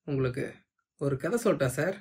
உங்களுக்கு ஒரு கதை சொல்லட்டா சார்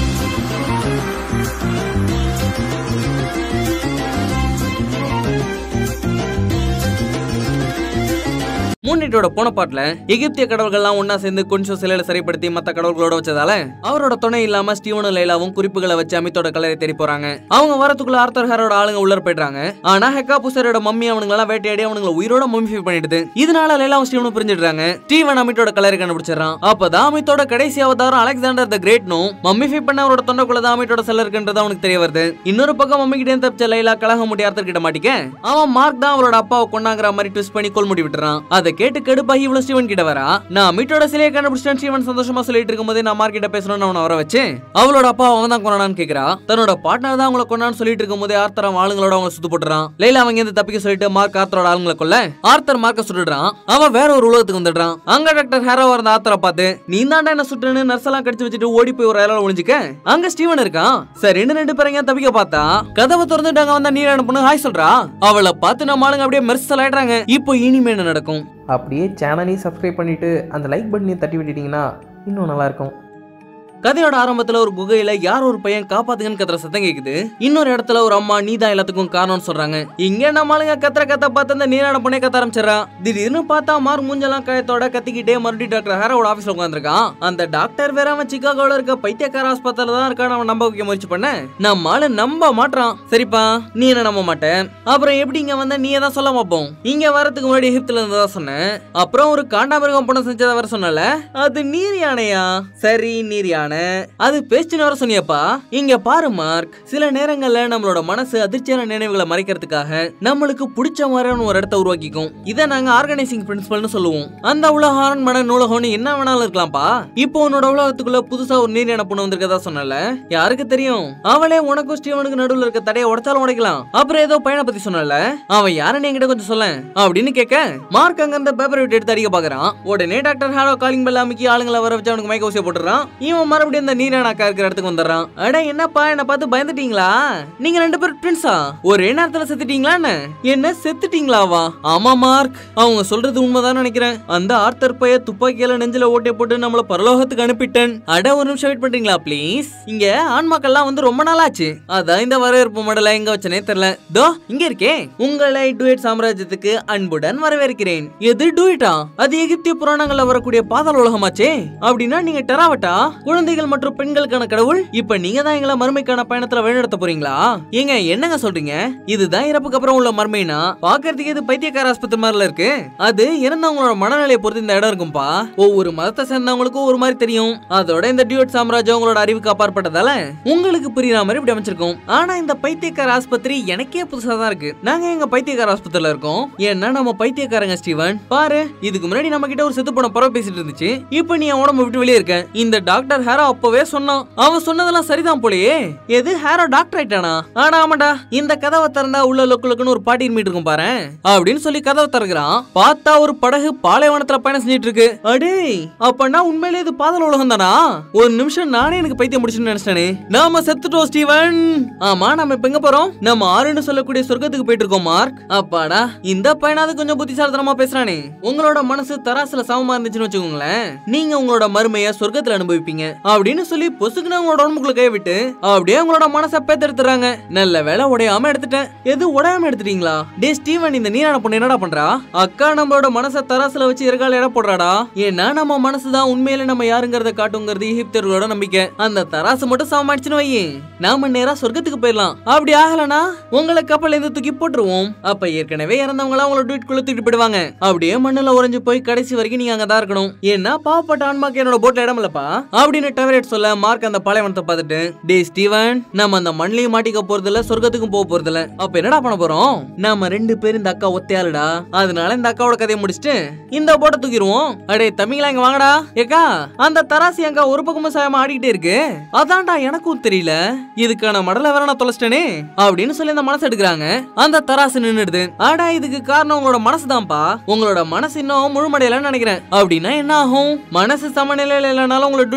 மூன்னிட்டோட போன பாட்டுல எகிப்திய கடவுள்கள்லாம் ஒன்னா சேர்ந்து கொஞ்சம் சிலையில சரிப்படுத்தி மத்த கடவுள்களோட வச்சதால அவரோட துணை இல்லாம ஸ்டீவனும் லைலாவும் குறிப்புகளை வச்சு அமித்தோட கலரை தேடி போறாங்க அவங்க வரத்துக்குள்ள ஆர்த்தர் ஹேரோட ஆளுங்க உள்ளர போயிடுறாங்க ஆனா ஹெக்கா புசரோட மம்மி அவனுங்களெல்லாம் வேட்டையாடி அவனுங்களை உயிரோட மம்மிஃபை பண்ணிடுது இதனால லைலாவும் ஸ்டீவனும் பிரிஞ்சிடுறாங்க ஸ்டீவன் அமித்தோட கலரை கண்டுபிடிச்சிடறான் அப்பதான் அமித்தோட கடைசி அவதாரம் அலெக்சாண்டர் த கிரேட்னும் மம்மிஃபை பண்ண அவரோட தொண்டைக்குள்ள தான் அமித்தோட செல்ல இருக்குன்றது அவனுக்கு தெரிய வருது இன்னொரு பக்கம் மம்மி கிட்ட தப்பிச்ச லைலா கலக முடி ஆர்த்தர் கிட்ட மாட்டிக்க அவன் மார்க் தான் அவளோட அப்பாவை கொண்டாங்கிற மாதிரி ட்விஸ்ட் பண்ணி கொல் முடி விட்டுறான் அதை கேட்டு கடுப்பாகி இவ்வளவு ஸ்டீவன் கிட்ட வரா நான் மீட்டோட சிலையை கண்டுபிடிச்சிட்டேன் ஸ்டீவன் சந்தோஷமா சொல்லிட்டு இருக்கும்போது நான் மார்க் கிட்ட பேசணும்னு அவனை வர வச்சு அவளோட அப்பா அவன் தான் கொண்டான்னு கேக்குறா தன்னோட பார்ட்னர் தான் அவங்கள கொண்டான்னு சொல்லிட்டு இருக்கும்போது ஆர்த்தர் அவன் ஆளுங்களோட அவங்க சுத்து போட்டுறான் லைலா அவங்க இருந்து தப்பிக்க சொல்லிட்டு மார்க் ஆர்த்தரோட ஆளுங்களை கொல்ல ஆர்த்தர் மார்க்க சுட்டுறான் அவன் வேற ஒரு உலகத்துக்கு வந்துடுறான் அங்க டாக்டர் ஹேரோ இருந்த ஆர்த்தரை பார்த்து நீ தாண்டா என்ன சுட்டுன்னு நர்ஸ் எல்லாம் கடிச்சு வச்சுட்டு ஓடி போய் ஒரு அறையில ஒளிஞ்சுக்க அங்க ஸ்டீவன் இருக்கான் சரி ரெண்டு ரெண்டு பேரும் எங்கேயும் தப்பிக்க பார்த்தா கதவை திறந்துட்டு அங்க வந்தா நீர் அனுப்புன்னு ஹாய் சொல்றா அவளை பார்த்து நம்ம ஆளுங்க அப்படியே மெர்சல் ஆயிடுறாங்க இப்போ இனிமே என்ன நடக்கும் அப்படியே சேனலையும் சப்ஸ்கிரைப் பண்ணிவிட்டு அந்த லைக் பட்டனையும் தட்டி விட்டுட்டிங்கன்னா இன்னும் நல்லாயிருக்கும் கதையோட ஆரம்பத்துல ஒரு குகையில யார் ஒரு பையன் காப்பாத்துங்கன்னு கத்துற சத்தம் கேக்குது இன்னொரு இடத்துல ஒரு அம்மா நீதான் எல்லாத்துக்கும் காரணம்னு சொல்றாங்க இங்க நம்மளுங்க கத்துற கத்த பார்த்து அந்த நீராட பொண்ணே கத்த ஆரம்பிச்சிடறா திடீர்னு பார்த்தா மார் மூஞ்செல்லாம் கயத்தோட கத்திக்கிட்டே மறுபடியும் டாக்டர் ஹேரோட ஆபீஸ்ல உட்காந்துருக்கான் அந்த டாக்டர் வேற அவன் சிக்காகோல இருக்க பைத்தியக்கார ஆஸ்பத்திரியில தான் இருக்கான் அவன் நம்ப வைக்க முயற்சி பண்ண நம்ம ஆளு நம்ப மாட்டான் சரிப்பா நீ என்ன நம்ப மாட்டேன் அப்புறம் எப்படி இங்க வந்த நீயே தான் சொல்ல பார்ப்போம் இங்க வரதுக்கு முன்னாடி எகிப்துல இருந்ததா சொன்னேன் அப்புறம் ஒரு காண்டாமிருகம் பொண்ணு செஞ்சதை வர சொன்னல அது நீர் யானையா சரி நீர் யானை அது பேஸ்ட்னு வர சொன்னியப்பா இங்க பாரு மார்க் சில நேரங்கள்ல நம்மளோட மனசு அதிர்ச்சியான நினைவுகளை மறைக்கிறதுக்காக நம்மளுக்கு பிடிச்ச மாதிரியான ஒரு இடத்த உருவாக்கிக்கும் இதை நாங்க ஆர்கனைசிங் பிரின்சிபல்னு சொல்லுவோம் அந்த உலக அரண்மனை நூலகம்னு என்ன வேணாலும் இருக்கலாம்ப்பா இப்போ உன்னோட உலகத்துக்குள்ள புதுசா ஒரு நீர் யானை பொண்ணு வந்திருக்கதா சொன்னல யாருக்கு தெரியும் அவளே உனக்கும் ஸ்டீவனுக்கு நடுவுல இருக்க தடையை உடைச்சாலும் உடைக்கலாம் அப்புறம் ஏதோ பையனை பத்தி சொன்னல அவன் யாருன்னு என்கிட்ட கொஞ்சம் சொல்ல அப்படின்னு கேட்க மார்க் அங்க இருந்த பேப்பர் விட்டு எடுத்து அடிக்க பாக்குறான் உடனே டாக்டர் ஹாலோ காலிங் பெல் அமைக்கி ஆளுங்களை வர வச்சு அவனுக்கு மயக்க ஊசியை போட்டுறான் இவன் மறுபடியும் இந்த நீரானாக்கா இருக்கிற இடத்துக்கு வந்துடுறான் அட என்னப்பா என்ன பார்த்து பயந்துட்டீங்களா நீங்க ரெண்டு பேரும் ட்வின்ஸா ஒரே நேரத்துல செத்துட்டீங்களா என்ன என்ன செத்துட்டீங்களாவா ஆமா மார்க் அவங்க சொல்றது உண்மைதான் நினைக்கிறேன் அந்த ஆர்த்தர் பைய துப்பாக்கியால நெஞ்சில ஓட்டை போட்டு நம்மள பரலோகத்துக்கு அனுப்பிட்டேன் அட ஒரு நிமிஷம் வெயிட் பண்றீங்களா ப்ளீஸ் இங்க ஆன்மாக்கள்லாம் வந்து ரொம்ப நாளாச்சு அதான் இந்த வரவேற்பு மடல எங்க வச்சனே தெரியல தோ இங்க இருக்கே உங்களை டுவேட் சாம்ராஜ்யத்துக்கு அன்புடன் வரவேற்கிறேன் எது டுவேட்டா அது எகிப்திய புராணங்கள்ல வரக்கூடிய பாதாள உலகமாச்சே அப்படின்னா நீங்க டெராவட்டா குழந்தைகள் மற்றும் பெண்களுக்கான கடவுள் இப்ப நீங்க தான் எங்களை மறுமைக்கான பயணத்துல வழிநடத்த போறீங்களா ஏங்க என்னங்க சொல்றீங்க இதுதான் இறப்புக்கு அப்புறம் உள்ள மர்மைனா பாக்குறதுக்கு இது பைத்தியக்கார ஆஸ்பத்திரி மாதிரில இருக்கு அது இறந்தவங்களோட மனநிலையை பொறுத்து இந்த இடம் இருக்கும்பா ஒவ்வொரு மதத்தை சேர்ந்தவங்களுக்கும் ஒரு மாதிரி தெரியும் அதோட இந்த டியூட் சாம்ராஜ்யம் உங்களோட அறிவுக்கு அப்பாற்பட்டதால உங்களுக்கு புரியுற மாதிரி இப்படி அமைச்சிருக்கோம் ஆனா இந்த பைத்தியக்கார ஆஸ்பத்திரி எனக்கே புதுசா தான் இருக்கு நாங்க எங்க பைத்தியக்கார ஆஸ்பத்திரியில இருக்கோம் ஏன்னா நம்ம பைத்தியக்காரங்க ஸ்டீவன் பாரு இதுக்கு முன்னாடி நம்ம கிட்ட ஒரு செத்து போன பறவை பேசிட்டு இருந்துச்சு இப்போ நீ உடம்பு விட்டு வெளியே இருக்க இந்த டாக்டர் ஹேரோ அப்பவே சொன்னான் அவன் சொன்னதெல்லாம் சரிதான் போலயே எது ஹேரோ டாக்டர் ஆயிட்டானா ஆனா ஆமாடா இந்த கதவை திறந்தா உள்ள லொக்கு லொக்குன்னு ஒரு பாட்டி மீட் இருக்கும் பாரு அப்படின்னு சொல்லி கதவை திறக்கிறான் பார்த்தா ஒரு படகு பாலைவனத்துல பயணம் செஞ்சிட்டு இருக்கு அடே அப்பனா உண்மையிலே இது பாதாள உலகம் தானா ஒரு நிமிஷம் நானே எனக்கு பைத்தியம் முடிச்சுன்னு நினைச்சிட்டேனே நாம செத்துட்டோம் ஸ்டீவன் ஆமா நம்ம இப்ப எங்க போறோம் நம்ம ஆறுன்னு சொல்லக்கூடிய சொர்க்கத்துக்கு போயிட்டு இருக்கோம் மார்க் அப்பாடா இந்த பையனாவது கொஞ்சம் புத்திசாலித்தனமா பேசுறானே உங்களோட மனசு தராசுல சமமா இருந்துச்சுன்னு வச்சுக்கோங்களேன் நீங்க உங்களோட மறுமைய சொர்க்கத்துல அனுபவிப்பீங்க அப்படின்னு சொல்லி பொசுக்குன்னு உங்களோட உடம்புக்குள்ள கை விட்டு அப்படியே உங்களோட மனசை பேத்தெடுத்துறாங்க நல்ல வேலை உடையாம எடுத்துட்டேன் எது உடையாம எடுத்துட்டீங்களா டே ஸ்டீவன் இந்த நீரான பொண்ணு என்னடா பண்றா அக்கா நம்மளோட மனசை தராசுல வச்சு இருக்கால இட போடுறாடா ஏன்னா நம்ம மனசுதான் உண்மையில நம்ம யாருங்கிறத காட்டுங்கிறது எகிப்தியர்களோட நம்பிக்கை அந்த தராசு மட்டும் சமாளிச்சுன்னு வை நாம நேரா சொர்க்கத்துக்கு போயிடலாம் அப்படி ஆகலனா உங்களை கப்பல் இருந்து தூக்கி போட்டுருவோம் அப்ப ஏற்கனவே இறந்தவங்கள அவங்கள டூட் குள்ள தூக்கிட்டு போயிடுவாங்க அப்படியே மண்ணுல உறைஞ்சு போய் கடைசி வரைக்கும் நீங்க அங்கதான் இருக்கணும் ஏன்னா பாவப்பட்ட ஆன்மாக்கு என்னோட போட்ல இடம் இல்லப்பா அப்படின்னு டெவரேட் சொல்ல மார்க் அந்த பாலைவனத்தை பார்த்துட்டு டே ஸ்டீவன் நம்ம அந்த மண்ணிலையும் மாட்டிக்க போறது இல்ல சொர்க்கத்துக்கும் போக போறது இல்ல அப்ப என்னடா பண்ண போறோம் நாம ரெண்டு பேரும் இந்த அக்கா ஒத்தையாளுடா அதனால இந்த அக்காவோட கதையை முடிச்சுட்டு இந்த போட்டை தூக்கிடுவோம் அடே தம்பிங்களா இங்க வாங்கடா ஏக்கா அந்த தராசி அங்க ஒரு பக்கமும் சாயமா ஆடிக்கிட்டே இருக்கு அதான்டா எனக்கும் தெரியல இதுக்கான மடலை வேற நான் தொலைச்சிட்டேனே அப்படின்னு சொல்லி அந்த மனசு எடுக்கிறாங்க அந்த தராசு நின்னுடுது ஆடா இதுக்கு காரணம் உங்களோட மனசுதான்ப்பா உங்களோட மனசு இன்னும் முழுமடையலன்னு நினைக்கிறேன் அப்படின்னா என்ன ஆகும் மனசு சமநிலையில இல்லைனாலும் உங்களை டூட் எடுத்துக்கும்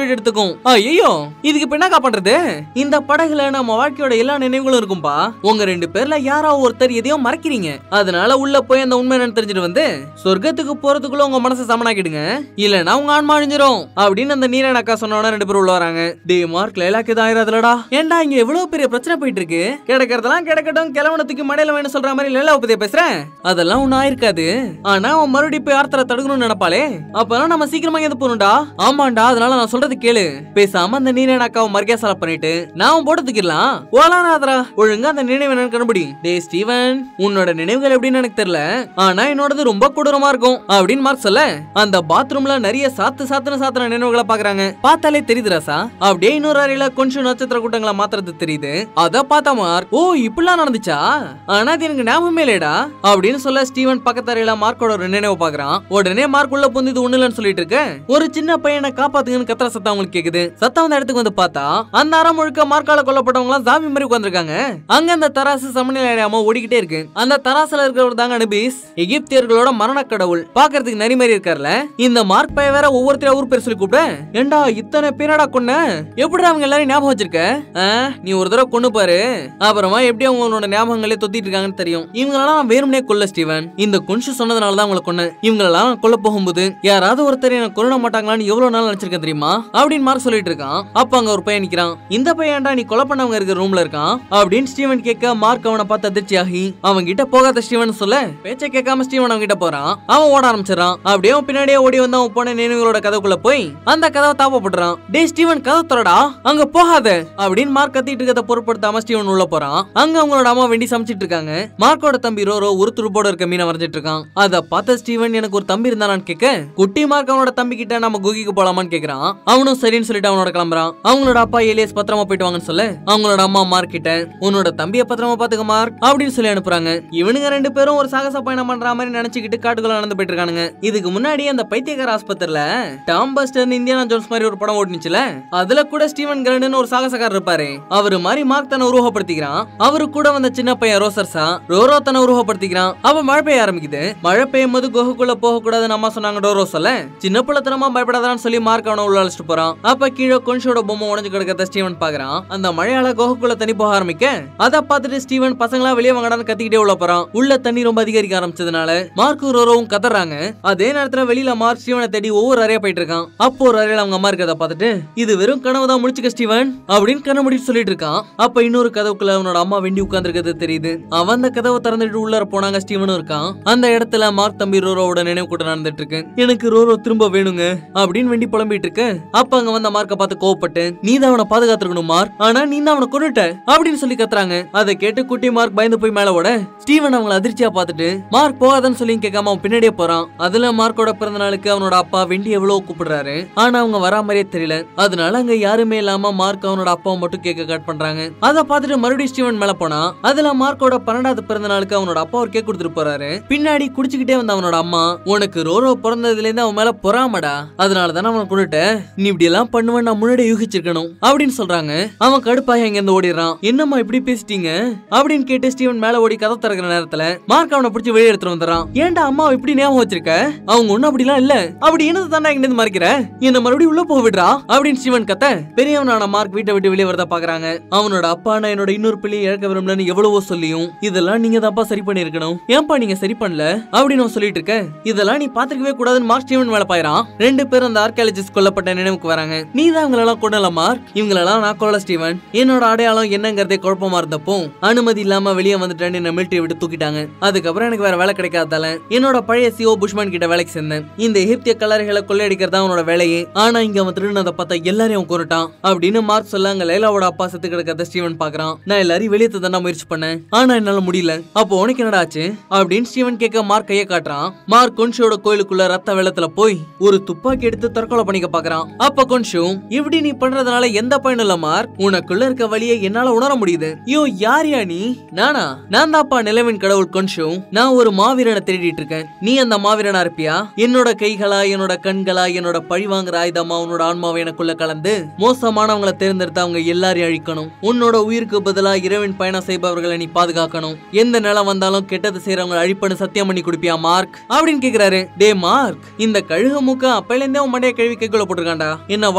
இருக்கும் ஐயோ இதுக்கு இப்ப என்னக்கா பண்றது இந்த படகுல நம்ம வாழ்க்கையோட எல்லா நினைவுகளும் இருக்கும்பா உங்க ரெண்டு பேர்ல யாரோ ஒருத்தர் எதையோ மறைக்கிறீங்க அதனால உள்ள போய் அந்த உண்மை என்னன்னு தெரிஞ்சுட்டு வந்து சொர்க்கத்துக்கு போறதுக்குள்ள உங்க மனசை சமனாக்கிடுங்க இல்லனா உங்க ஆன்மா அழிஞ்சிரும் அப்படின்னு அந்த நீரன் அக்கா சொன்னோட ரெண்டு பேரும் உள்ள வராங்க டே மார்க் லைலாக்கு இது ஆயிராதுலடா ஏன்டா இங்க எவ்வளவு பெரிய பிரச்சனை போயிட்டு இருக்கு கிடக்கிறதெல்லாம் கிடக்கட்டும் கிழவனத்துக்கு மடையில வேணும் சொல்ற மாதிரி லைலா பத்திய பேசுறேன் அதெல்லாம் ஒண்ணும் ஆயிருக்காது ஆனா அவன் மறுபடியும் போய் ஆர்த்தரை தடுக்கணும்னு நினைப்பாளே அப்பதான் நம்ம சீக்கிரமா எது போகணும்டா ஆமாண்டா அதனால நான் சொல்றது கேளு பேசாம அந்த நீரன் அக்காவை மர்கியாசால பண்ணிட்டு நான் போட்டதுக்கிடலாம் ஓலானாதரா ஒழுங்கா அந்த நினைவு என்னன்னு கண்டுபிடி டே ஸ்டீவன் உன்னோட நினைவுகள் எப்படின்னு எனக்கு தெரியல ஆனா என்னோடது ரொம்ப கொடூரமா இருக்கும் அப்படின்னு மார்க் சொல்ல அந்த பாத்ரூம்ல நிறைய சாத்து சாத்துன சாத்துன நினைவுகளை பாக்குறாங்க பார்த்தாலே தெரியுது ராசா அப்படியே இன்னொரு அறையில கொஞ்சம் நட்சத்திர கூட்டங்களை மாத்துறது தெரியுது அத பார்த்தா மார்க் ஓ இப்படிலாம் நடந்துச்சா ஆனா அது எனக்கு ஞாபகமே இல்லடா அப்படின்னு சொல்ல ஸ்டீவன் பக்கத்து அறையில மார்க்கோட ஒரு நினைவு பாக்குறான் உடனே மார்க் உள்ள புந்து இது ஒண்ணு இல்லைன்னு சொல்லிட்டு இருக்க ஒரு சின்ன பையனை காப்பாத்துங்கன்னு கத்துற சத்தம் அவங்களுக்கு கேக்குது சத்தம் வந்த இடத்துக்கு வந்து பார்த்தா அந்த அறம் முழுக்க மார்க்கால கொல்லப்பட்டவங்க எல்லாம் ஜாமி மாதிரி உட்காந்துருக்காங்க அங்க அந்த தராசு சமநிலை அடையாம ஓடிக்கிட்டே இருக்கு அந்த தராசுல இருக்கிறவர் தாங்க அனுபீஸ் எகிப்தியர்களோட மரண கடவுள் பாக்குறதுக்கு நரி மாதிரி இருக்கார்ல இந்த மார்க் பைய வேற ஒவ்வொருத்தர ஊர் பேர் சொல்லி கூப்பிட ஏண்டா இத்தனை பேரடா கொன்ன எப்படி அவங்க எல்லாரும் ஞாபகம் வச்சிருக்க ஆ, நீ ஒரு தடவை கொண்டு பாரு அப்புறமா எப்படி அவங்களோட ஞாபகங்களே தொத்திட்டு இருக்காங்கன்னு தெரியும் இவங்களெல்லாம் நான் வேணும்னே கொல்ல ஸ்டீவன் இந்த கொஞ்சம் சொன்னதுனால தான் அவங்களை கொன்னேன் இவங்களெல்லாம் நான் கொல்ல போகும்போது யாராவது ஒருத்தர் என்ன கொல்ல மாட்டாங்களான்னு எவ்வளவு நாள் நினைச்சிருக்கேன் தெரியுமா அப்படின்னு மார்க் சொல்லிட்டு இருக்கான் அப்ப அங்க ஒரு பையன் நிக்கிறான் இந்த பையன்டா நீ கொலை பண்ணவங்க இருக்கிற ரூம்ல இருக்கான் அப்படின்னு ஸ்டீவன் கேட்க மார்க் அவனை பார்த்து அதிர்ச்சியாகி அவன் கிட்ட போகாத ஸ்டீவன் சொல்ல பேச்சை கேட்காம ஸ்டீவன் அவன் கிட்ட போறான் அவன் ஓட ஆரம்பிச்சிடறான் அப்படியே அவன் பின்னாடியே ஓடி வந்து அவன் போன நினைவுகளோட கதவுக்குள்ள போய் அந்த கதவை தாப்பப்படுறான் டே ஸ்டீவன் கதவு திறடா அங்க போகாத அப்படின்னு மார்க் கத்திட்டு இருக்கத பொருட்படுத்தாம ஸ்டீவன் உள்ள போறான் அங்க அவங்களோட அம்மா வெண்டி சமைச்சிட்டு இருக்காங்க மார்க்கோட தம்பி ரோரோ ஒரு துருப்போட இருக்க மீனை வரைஞ்சிட்டு இருக்கான் அத பார்த்த ஸ்டீவன் எனக்கு ஒரு தம்பி இருந்தானான்னு கேட்க குட்டி மார்க் அவனோட தம்பி கிட்ட நம்ம குகிக்கு போலாமான்னு கேக்குறான் அவனும் சரின்னு சொல்லிட்டு அவனோட கிளம்புறான் அவங்களோட அப்பா எலியஸ் பத்திரமா போயிட்டு வாங்கன்னு சொல்ல அவங்களோட அம்மா மார்க் கிட்ட உன்னோட தம்பிய பத்திரமா பாத்துக்க மார்க் அப்படின்னு சொல்லி அனுப்புறாங்க இவனுங்க ரெண்டு பேரும் ஒரு சாகச பயணம் பண்ற மாதிரி நினைச்சுக்கிட்டு காட்டுக்குள்ள நடந்து போயிட்டு இருக்கானுங்க இதுக்கு முன்னாடி அந்த பைத்தியக்கார ஆஸ்பத்திரியில டாம் பஸ்டர் இந்தியானா ஜோன்ஸ் மாதிரி ஒரு படம் ஓடுனுச்சுல அதுல கூட ஸ்டீவன் கிரண்ட்னு ஒரு சாகசக்காரர் இருப்பாரு அவரு மாதிரி மார்க் தன்னை உருவப்படுத்திக்கிறான் அவரு கூட வந்த சின்ன பையன் ரோசர்ஸா ரோரோ தன்னை உருவப்படுத்திக்கிறான் அவன் மழை பெய்ய ஆரம்பிக்குது மழை பெய்யும் போது குகைக்குள்ள போக கூடாதுன்னு அம்மா சொன்னாங்க டோரோ சொல்ல சின்ன பிள்ளைத்தனமா பயப்படாதான்னு சொல்லி மார்க் அவனை உள்ள அழைச்சிட்டு போறான் அப்ப கீழே கொஞ்சோட பொம்மை உடஞ்சு கிடக்கிறத ஸ்டீவன் பாக்குறான் அந்த மழையால குகைக்குள்ள தண்ணி போக ஆரம்பிக்க அதை பார்த்துட்டு ஸ்டீவன் பசங்களா வெளியே வாங்கடான்னு கத்திக்கிட்டே உள்ள போறான் உள்ள தண்ணி ரொம்ப அதிகரிக்க ஆரம்பிச்சதுனால மார்க்கும் ரோரோவும் கதறாங்க அதே நேரத்துல வெளியில மார்க் ஸ்டீவனை தேடி ஒவ்வொரு அறையா போயிட்டு இருக்கான் அப்போ ஒரு அறையில அவங்க அம்மா இருக்கிறத பார்த்துட்டு இது வெறும் கனவு தான் முடிச்சுக்க ஸ்டீவன் அப்படின்னு கண்ண முடிச்சு சொல்லிட்டு இருக்கான் அப்ப இன்னொரு கதவுக்குள்ள அவனோட அம்மா வெண்டி உட்கார்ந்திருக்கிறது தெரியுது அவன் அந்த கதவை திறந்துட்டு உள்ளார போனாங்க ஸ்டீவனும் இருக்கான் அந்த இடத்துல மார்க் தம்பி ரோரோவோட நினைவு கூட்டம் நடந்துட்டு இருக்கு எனக்கு ரோரோ திரும்ப வேணுங்க அப்படின்னு வெண்டி புலம்பிட்டு இருக்கு அப்ப அங்க வந்த மார்க்க பார்த்து கோவப்பட்டு நீ தான் அவனை பாதுகாத்துருக்கணும் மார்க் ஆனா நீ தான் அவனை கொண்டுட்ட அப்படின்னு சொல்லி கத்துறாங்க அதை கேட்டு குட்டி மார்க் பயந்து போய் மேல ஓட ஸ்டீவன் அவங்கள அதிர்ச்சியா பார்த்துட்டு மார்க் போகாதன்னு சொல்லி கேட்காம அவன் பின்னாடியே போறான் அதுல மார்க்கோட பிறந்த நாளுக்கு அவனோட அப்பா வெண்டி எவ்வளவு கூப்பிடுறாரு ஆனா அவங்க வரா மாதிரியே தெரியல அதனால அங்க யாருமே இல்லாம மார்க் அவனோட அப்பாவை மட்டும் கேக்க கட் பண்றாங்க அதை பார்த்துட்டு மறுபடியும் ஸ்டீவன் மேல போனா அதுல மார்க்கோட பன்னெண்டாவது பிறந்த நாளுக்கு அவனோட அப்பா ஒரு கேக் கொடுத்துட்டு போறாரு பின்னாடி குடிச்சுக்கிட்டே வந்த அவனோட அம்மா உனக்கு ரோரோ பிறந்ததுல இருந்து அவன் மேல பொறாமடா அதனால தானே அவனை கொண்டுட்ட நீ இப்படி எல்லாம் பண்ணுவேன் நான் முன்னாடி யூகிச்சிருக்கணும் அப்படின்னு சொல்றாங்க அவன் கடுப்பாக இங்க இருந்து ஓடிடுறான் என்னம்மா இப்படி பேசிட்டீங்க அப்படின்னு கேட்டு ஸ்டீவன் மேல ஓடி கதை திறக்கிற நேரத்துல மார்க் அவனை பிடிச்சி வெளியே எடுத்துட்டு வந்துடுறான் ஏன்டா அம்மா இப்படி ஞாபகம் வச்சிருக்க அவங்க ஒண்ணும் அப்படிலாம் இல்ல அப்படி என்னது தாண்டா இங்க இருந்து மறைக்கிற என்ன மறுபடியும் உள்ள போக விடுறா அப்படின்னு ஸ்டீவன் கத்த பெரியவனான மார்க் வீட்டை விட்டு வெளியே வரத பாக்குறாங்க அவனோட அப்பா நான் என்னோட இன்னொரு பிள்ளையை இழக்க விரும்பலன்னு எவ்வளவோ சொல்லியும் இதெல்லாம் நீங்க தான்ப்பா சரி பண்ணிருக்கணும் ஏன்பா நீங்க சரி பண்ணல அப்படின்னு அவன் சொல்லிட்டு இருக்க இதெல்லாம் நீ பாத்துக்கவே கூடாதுன்னு மார்க் ஸ்டீவன் மேல பாயிரான் ரெண்டு பேரும் அந்த ஆர்கியாலஜிஸ்ட் கொல்லப்பட்ட நினைவுக்கு வராங்க நீ தான் இவங்களெல்லாம் கொண்டல மார்க் இவங்களெல்லாம் நான் கொல்ல ஸ்டீவன் என்னோட அடையாளம் என்னங்கறதே குழப்பமா இருந்தப்போ அனுமதி இல்லாம வெளியே வந்துட்டேன்னு என்ன மிலிட்டரி விட்டு தூக்கிட்டாங்க அதுக்கப்புறம் எனக்கு வேற வேலை கிடைக்காததால என்னோட பழைய சிஓ புஷ்மன் கிட்ட வேலைக்கு சேர்ந்தேன் இந்த எகிப்திய கல்லறைகளை கொள்ளையடிக்கிறதா அவனோட வேலையே ஆனா இங்க அவன் திருடினதை பார்த்தா எல்லாரையும் அவன் கொண்டுட்டான் அப்படின்னு மார்க் சொல்ல அங்க லைலாவோட அப்பா செத்து கிடக்கிறத ஸ்டீவன் பாக்குறான் நான் எல்லாரையும் வெளியே தந்தா முயற்சி பண்ணேன் ஆனா என்னால முடியல அப்போ உனக்கு என்னடா ஆச்சு அப்படின்னு ஸ்டீவன் கேட்க மார்க் கையை காட்டுறான் மார்க் கொன்ஷோட கோயிலுக்குள்ள ரத்த வெள்ளத்துல போய் ஒரு துப்பாக்கி எடுத்து தற்கொலை பண்ணிக்க பாக்குறான் அப்ப கொன்ஷு இப்படி நீ பண்றதுனால எந்த பயனும் இல்ல மார்க் உனக்குள்ள இருக்க வழியை என்னால உணர முடியுது ஐயோ யார் யா நீ நானா நான் தான்ப்பா நிலவின் கடவுள் கொன்ஷு நான் ஒரு மாவீரனை தேடிட்டு இருக்கேன் நீ அந்த மாவீரனா இருப்பியா என்னோட கைகளா என்னோட கண்களா என்னோட பழி வாங்குற ஆயுதமா உன்னோட ஆன்மாவை எனக்குள்ள கலந்து மோசமானவங்களை தேர்ந்தெடுத்து அவங்க எல்லாரையும் அழிக்கணும் உன்னோட உயிருக்கு பதிலா இரவின் பயணம் செய்பவர்களை நீ பாதுகாக்கணும் எந்த நிலம் வந்தாலும் கெட்டது செய்யறவங்களை அழிப்பன்னு சத்தியம் பண்ணி கொடுப்பியா மார்க் அப்படின்னு கேக்குறாரு டே மார்க் இந்த கழுகு மூக்க அப்பையில இருந்தே உன் மண்டைய கழுவி கைக்குள்ள போட்டிருக்காண்டா என்ன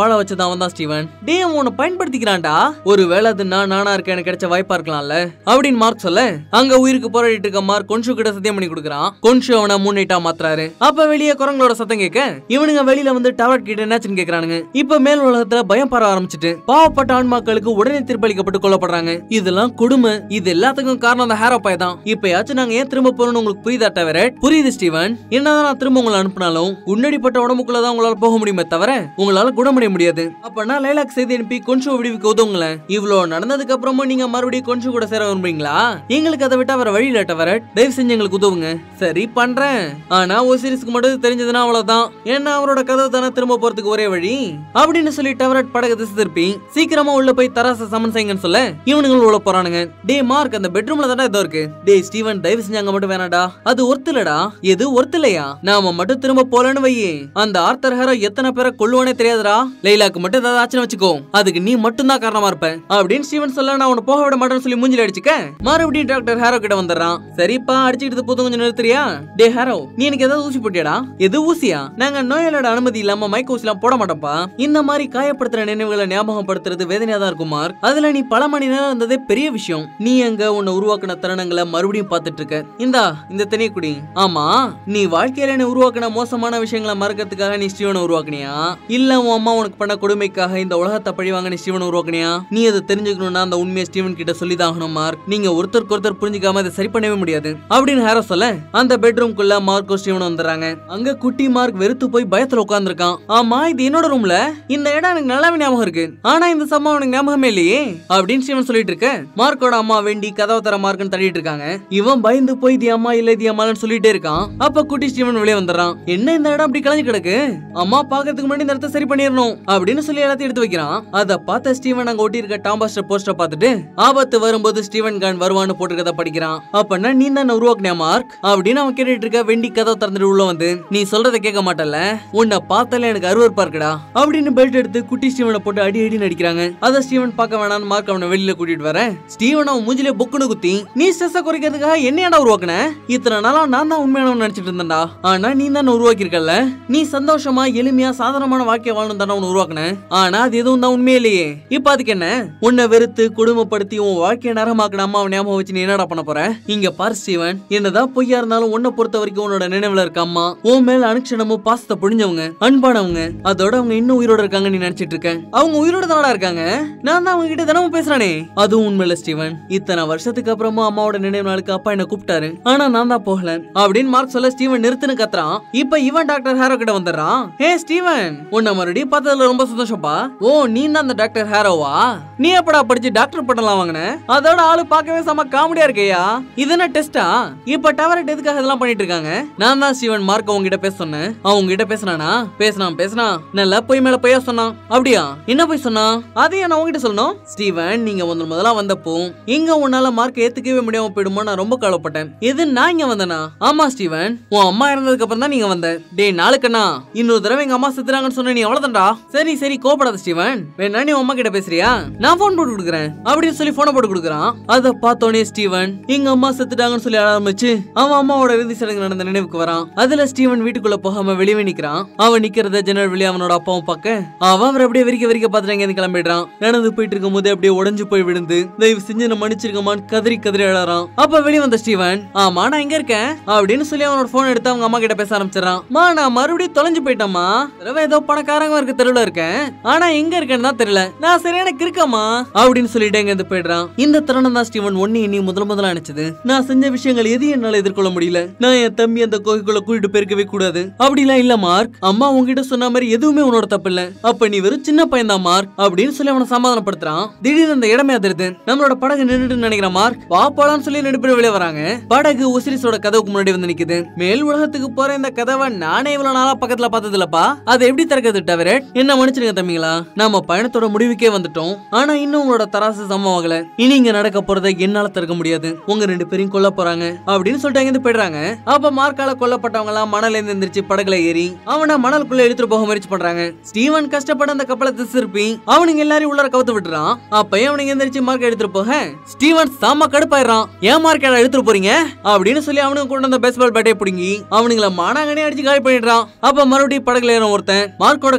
வாழ வச்சது அவன் தான் ஸ்டீவன் டே அவன் உன்னை பயன்படுத்திக்கிறான்டா ஒருவேளை அது நான் நானா இருக்க எனக்கு கிடைச்ச வாய்ப்பா இருக்கலாம்ல அப்படின்னு மார்க் சொல்ல அங்க உயிருக்கு போராடிட்டு இருக்க மார்க் கொன்ஷு கிட்ட சத்தியம் பண்ணி கொடுக்குறான் கொன்ஷு அவனை மூணு மாத்துறாரு அப்ப வெளியே குரங்களோட சத்தம் கேட்க இவனுங்க வெளியில வந்து டவர் கிட்ட என்னாச்சுன்னு கேக்குறானுங்க இப்ப மேல் உலகத்துல பயம் பரவ ஆரம்பிச்சிட்டு பாவப்பட்ட ஆன்மாக்களுக்கு உடனே தீர்ப்பளிக்கப்பட்டு கொல்லப்படுறாங்க இதெல்லாம் கொடுமை இது எல்லாத்துக்கும் காரணம் அந்த ஹேரோ பாய் தான் இப்பயாச்சும் நாங்க ஏன் திரும்ப போறோம்னு உங்களுக்கு புரியுதா தவிர புரியுது ஸ்டீவன் என்னதான் நான் திரும்ப உங்களை அனுப்பினாலும் உன்னடிப்பட்ட உடம்புக்குள்ளதான் உங்களால போக முடியுமே தவிர உங்களால குணமடைய முடியாது அப்பனா லைலாக் செய்தி அனுப்பி கொஞ்சம் விடுவிக்க உதவுங்களேன் இவ்வளோ நடந்ததுக்கு அப்புறமும் நீங்க மறுபடியும் கொஞ்சம் கூட சேர விரும்புறீங்களா எங்களுக்கு அதை விட்டா வேற வழி இல்ல தவிர தயவு செஞ்சு எங்களுக்கு உதவுங்க சரி பண்றேன் ஆனா ஓசிரிஸ்க்கு மட்டும் இது தெரிஞ்சதுன்னா அவ்வளவுதான் ஏன்னா அவரோட கதவு தானே திரும்ப போறதுக்கு ஒரே வழி அப்படின்னு சொல்லி டவரட் படகு திசை திருப்பி சீக்கிரமா உள்ள போய் தராச சமன் செய்யுங்கன்னு சொல்ல இவனுங்க உள்ள போறானுங்க டே மார்க் அந்த பெட்ரூம்ல தானே ஏதோ இருக்கு டே ஸ்டீவன் தயவு செஞ்சு அங்க மட்டும் வேணாடா அது ஒருத்தலடா எது ஒருத்தலையா நாம மட்டும் திரும்ப போலன்னு வையே அந்த ஆர்த்தர் ஹேரோ எத்தனை பேரை கொல்லுவானே தெரியாதுடா லைலாக்கு மட்டும் ஏதாவது ஆச்சுன்னு வச்சுக்கோ அதுக்கு நீ மட்டும் தான் காரணமா இருப்ப அப்படின்னு ஸ்டீவன் சொல்ல நான் உன்னை போக விட மாட்டேன்னு சொல்லி மூஞ்சில அடிச்சுக்க மறுபடியும் டாக்டர் ஹேரோ கிட்ட வந்துடுறான் சரிப்பா அடிச்சுக்கிட்டு போதும் கொஞ்சம் நிறுத்துறியா டே ஹேரோ நீ எனக்கு ஏதாவது ஊசி போட்டியாடா எது ஊசியா நாங்க நோயாளோட அனுமதி இல்லாம மைக் ஊசி எல்லாம் போட மாட்டோம்ப்பா இந்த மாதிரி காயப்படுத்துற நினைவுகளை ஞாபகப்படுத்துறது வேதனையா தான் இருக்கும் மார்க் அதுல நீ பல மணி நேரம் இருந்ததே பெரிய விஷயம் நீ அங்க உன்னை உருவாக்குன தருணங்களை மறுபடியும் பார்த்துட்டு இருக்க இந்தா இந்த தனிய குடி ஆமா நீ வாழ்க்கையில நீ உருவாக்குன மோசமான விஷயங்களை மறக்கிறதுக்காக நீ ஸ்டீவனை உருவாக்குனியா இல்ல உன் அம்மா உனக்கு பண்ண கொடுமைக்காக இந்த உலகத்தை பழிவாங்க நீ ஸ்டீவனை உருவாக்குனியா நீ அதை தெரிஞ்சுக்கணும்னா அந்த உண்மையை ஸ்டீவன் கிட்ட சொல்லிதாகணும் மார்க் நீங்க ஒருத்தருக்கு ஒருத்தர் புரிஞ்சுக்காம இதை சரி பண்ணவே முடியாது அப்படின்னு ஹேரோ சொல்ல அந்த பெட்ரூம்குள்ள மார்க்கோ ஸ்டீவன் வந்துடுறாங்க அங்க குட்டி மார்க் வெறுத்து போய் பயத்துல உட்கார்ந்திருக்கான் ஆமா இது என்னோட ரூம்ல இந்த இடம் எனக்கு நல்லாவே ஞாபகம் இருக்கு ஆனா இந்த சம்பவம் எனக்கு ஞாபகமே இல்லையே அப்படின்னு ஸ்டீவன் சொல்லிட்டு இருக்க மார்க்கோட அம்மா வேண்டி கதவை தர மார்க்னு தள்ளிட்டு இருக்காங்க இவன் பயந்து போய் இது அம்மா இல்ல இது அம்மான்னு சொல்லிட்டே இருக்கான் அப்ப குட்டி ஸ்டீவன் வெளியே வந்துடுறான் என்ன இந்த இடம் அப்படி கலைஞ்சு கிடக்கு அம்மா பாக்கிறதுக்கு முன்னாடி இந்த இடத்த சரி பண்ணிடணும் அப்படின்னு சொல்லி எல்லாத்தையும் எடுத்து வைக்கிறான் அத பார்த்த ஸ்டீவன் அங்க ஒட்டி இருக்க டாம்பாஸ்டர் போஸ்டர் பார்த்துட்டு ஆபத்து வரும்போது ஸ்டீவன் கான் வருவான்னு போட்டிருக்கத படிக்கிறான் அப்பன்னா நீ தான் உருவாக்குனியா மார்க் அப்படின்னு அவன் கேட்டுட்டு இருக்க வெண்டி கதவை திறந்துட்டு உள்ள வந்து நீ சொல்றத கேட்க மாட்டல உன்னை பார்த்தாலே எனக்கு அருவருப்பா இருக்குடா அப்படின்னு பெல்ட் எடுத்து குட்டி ஸ்டீவனை போட்டு அடி அடி நடிக்கிறாங்க அத ஸ்டீவன் பார்க்க வேணாம்னு மார்க் அவனை வெளியில கூட்டிட்டு வர ஸ்டீவன் அவன் மூஞ்சிலே பொக்குன்னு குத்தி நீ ஸ்ட்ரெஸ் குறைக்கிறதுக்காக என்னையாடா உருவாக்குன இத்தனை நாளா நான் தான் உண்மையானவன் நினைச்சிட்டு இருந்தேன்டா ஆனா நீ தான் உருவாக்கி இருக்கல நீ சந்தோஷமா எளிமையா சாதாரணமான வாழ்க்கை வாழணும் தானே உன்னை உருவாக்குன ஆனா அது எதுவும் தான் உண்மையே இல்லையே இப்ப அதுக்கு என்ன உன்னை வெறுத்து குடும்பப்படுத்தி உன் வாழ்க்கையை நரமாக்கின அம்மாவை ஞாபகம் வச்சு நீ என்னடா பண்ண போற இங்க பார் ஸ்டீவன் என்னதான் பொய்யா இருந்தாலும் உன்னை பொறுத்த வரைக்கும் உன்னோட நினைவுல இருக்க அம்மா உன் மேல அனுக்ஷணமும் பாசத்தை புடிஞ்சவங்க அன்பானவங்க அதோட அவங்க இன்னும் உயிரோட இருக்காங்க நீ நினைச்சிட்டு இருக்க அவங்க உயிரோட தானடா இருக்காங்க நான் தான் அவங்க கிட்ட தினமும் பேசுறானே அதுவும் உண்மையில ஸ்டீவன் இத்தனை வருஷத்துக்கு அப்புறமா அம்மாவோட நினைவு நாளுக்கு அப்பா என்ன கூப்பிட்டாரு ஆனா நான் தான் போகல அப்படின்னு மார்க் சொல்ல ஸ்டீவன் நிறுத்துன்னு கத்துறான் இப்ப இவன் டாக்டர் ஹேரோ கிட்ட வந்துடுறான் ஹே ஸ்டீவன் உன்னை மறுபடியும் பார்த்ததுல ரொம்ப சந்தோஷப்பா ஓ நீ தான் அந்த டாக்டர் ஹேரோவா நீ எப்படா படிச்சு டாக்டர் பட்டலாம் வாங்கின அதோட ஆளு பார்க்கவே செம காமெடியா இருக்கையா இது என்ன டெஸ்டா இப்ப டவரட் எதுக்காக இதெல்லாம் பண்ணிட்டு இருக்காங்க நான் தான் ஸ்டீவன் மார்க் அவங்க கிட்ட பேச சொன்னேன் அவங்க கிட்ட பேசினானா பேசினான் பேசினான் நல்லா பொய் மேல பொய்யா சொன்னான் அப்படியா என்ன போய் சொன்னான் அதையும் நான் உங்ககிட்ட சொல்லணும் ஸ்டீவன் நீங்க முதல் முதலா வந்தப்போ இங்க உன்னால மார்க் ஏத்துக்கவே முடியாம போயிடுமோ நான் ரொம்ப கவலைப்பட்டேன் எது நான் இங்க வந்தனா ஆமா ஸ்டீவன் உன் அம்மா இறந்ததுக்கு அப்புறம் தான் நீங்க வந்த டேய் நாளுக்கண்ணா இன்னொரு தடவை எங்க அம்மா செத்துறாங்கன்னு சொன்ன நீ அவ்வளவுதான்டா சரி சரி கோபப்படாத ஸ்டீவன் வேணா நீ உன் அம்மா கிட்ட பேசுறியா நான் போன் போட்டு கொடுக்குறேன் அப்படின்னு சொல்லி போனை போட்டு கொடுக்குறான் அத பார்த்தோனே ஸ்டீவன் எங்க அம்மா செத்துட்டாங்கன்னு சொல்லி அழ ஆரம்பிச்சு அவன் அம்மாவோட இறுதி சடங்கு நடந்த நினைவுக்கு வரான் அதுல ஸ்டீவன் வீட்டுக்குள்ள போகாம வெளியே நிக்கிறான் அவன் நிக்கிறத ஜன்னல் வெளியே அவனோட அப்பாவும் பார்க்க அவன் அவரை அப்படியே விரிக்க விரிக்க பார்த்துட்டு அங்கேருந்து கிளம்பிடுறான் நடந்து போயிட்டு இருக்கும் போது அப்படியே உடைஞ்சு போய் விழுந்து தயவு செஞ்சு என்ன மன்னிச்சிருக்கமான்னு கதறி கதறி அழறான் அப்ப வெளியே வந்த ஸ்டீவன் ஆமா நான் எங்க இருக்கேன் அப்படின்னு சொல்லி அவனோட போன் எடுத்து அவங்க அம்மா கிட்ட பேச ஆரம்பிச்சிடறான் மா நான் மறுபடியும் தொலைஞ்சு போயிட்டேம்மா தடவை ஏதோ பணக்காரங்க இருக்க தெருவுல இருக்கேன் ஆனா எங்க இருக்கேன்னு தான் தெரியல நான் சரியான கிறுக்கமா அப்படின்னு சொல்லிட்டு எங்க இருந்து போயிடுறான் இந்த தருணம் தான் ஸ்டீவன் ஒன்னு நீ முதல் முதல்ல நினைச்சது நான் செஞ்ச விஷயங்கள் எதையும் என்னால எதிர்கொள்ள முடியல நான் என் தம்பி அந்த கோகைக்குள்ள கூட்டிட்டு போயிருக்கவே கூடாது அப்படிலாம் இல்ல மார்க் அம்மா உன்கிட்ட சொன்ன மாதிரி எதுவுமே உன்னோட தப்பு இல்ல அப்ப நீ வெறும் சின்ன பையன் தான் மார்க் அப்படின்னு சொல்லி அவனை சமாதானப்படுத்துறான் திடீர்னு அந்த இடமே அதிருது நம்மளோட படகு நின்னுட்டு நினைக்கிற மார்க் வா போலான்னு சொல்லி ரெண்டு பேரும் வெளியே வராங்க படகு ஒசிரிஸோட கதவுக்கு முன்னாடி வந்து நிக்குது மேல் உலகத்துக்கு போற இந்த கதவை நானே இவ்வளவு நாளா பக்கத்துல பார்த்தது இல்லப்பா அதை எப்படி திறக்கிறது தவிர என்ன மன்னிச்சிருங்க தம்பிங்களா நாம பயணத்தோட முடிவுக்கே வந்துட்டோம் ஆனா இன்னும் உங்களோட தராசு சமம் ஆகல இனி இங்க நடக்க போறதை என்னால திறக்க முடியாது உங்க ரெண்டு பேரையும் கொல்ல போறாங்க அப்படின்னு சொல்லிட்டு அங்கிருந்து போயிடுறாங்க அப்ப மார்க்கால கொல்லப்பட்டவங்க எல்லாம் மணல இருந்து எந்திரிச்சு படகுல ஏறி அவனை மணலுக்குள்ள எடுத்துட்டு போக முயற்சி பண்றாங்க ஸ்டீவன் கஷ்டப்பட்டு அந்த கப்பலை திருப்பி அவனுங்க எல்லாரையும் உள்ளார கவுத்து விட்டுறான் அப்பயும் அவனுங்க எந்திரிச்சு மார்க் எடுத்துட்டு போக ஸ்டீவன் சாம கடுப்பாயிடுறான் ஏன் மார்க் எடுத்துட்டு போறீங்க அப்படின்னு சொல்லி அவனுங்க கொண்டு வந்த பேஸ்பால் பேட்டை பிடுங்கி அவனுங்கள மானாங்கனே அடிச்சு காலி பண்ணிடுறான் அப்ப மறுபடியும் படகுல ஏறும் ஒருத்தன் மார்க்கோட கழுத்தை பிடிச்சு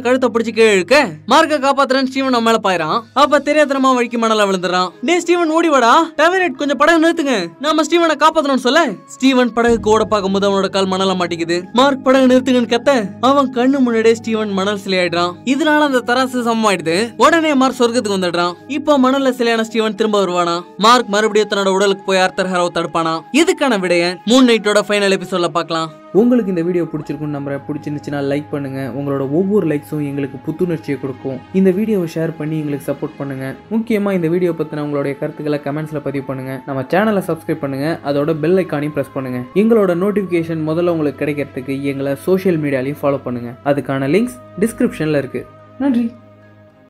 பிடிச்சு கீழே இழுக்க மார்க்க காப்பாத்துறேன் ஸ்டீவன் நம்ம மேல பாயிறான் அப்ப தெரியாதனமா வழிக்கு மணல விழுந்துறான் டே ஸ்டீவன் ஓடி வாடா டவரேட் கொஞ்சம் படகு நிறுத்துங்க நாம ஸ்டீவனை காப்பாத்தணும்னு சொல்ல ஸ்டீவன் படகுக்கு ஓட பார்க்கும்போது அவனோட கால் மணல மாட்டிக்குது மார்க் படகு நிறுத்துங்கன்னு கத்த அவன் கண்ணு முன்னாடியே ஸ்டீவன் மணல் சிலையாயிடுறான் இதனால அந்த தராசு சமமாயிடுது உடனே மார்க் சொர்க்கத்துக்கு வந்துடுறான் இப்போ மணல்ல சிலையான ஸ்டீவன் திரும்ப வருவானா மார்க் மறுபடியும் தன்னோட உடலுக்கு போய் ஆர்த்தர் ஹரோ தடுப்பானா இதுக்கான விடைய மூன் நைட்டோட ஃபைனல் எபிசோட்ல பார்க்கலாம் உங்களுக்கு இந்த வீடியோ பிடிச்சிருக்குன்னு நம்புறேன் பிடிச்சிருந்துச்சுன்னா லைக் பண்ணுங்க உங்களோட ஒவ்வொரு லைக்ஸும் எங்களுக்கு புத்துணர்ச்சியை கொடுக்கும் இந்த வீடியோவை ஷேர் பண்ணி எங்களுக்கு சப்போர்ட் பண்ணுங்க முக்கியமா இந்த வீடியோ பத்தின உங்களுடைய கருத்துக்களை கமெண்ட்ஸ்ல பதிவு பண்ணுங்க நம்ம சேனலை சப்ஸ்கிரைப் பண்ணுங்க அதோட பெல் ஐக்கானையும் பிரஸ் பண்ணுங்க எங்களோட நோட்டிபிகேஷன் முதல்ல உங்களுக்கு கிடைக்கிறதுக்கு எங்களை சோஷியல் மீடியாலையும் ஃபாலோ பண்ணுங்க அதுக்கான லிங்க்ஸ் டிஸ்கிரிப்ஷன்ல இருக்கு நன்றி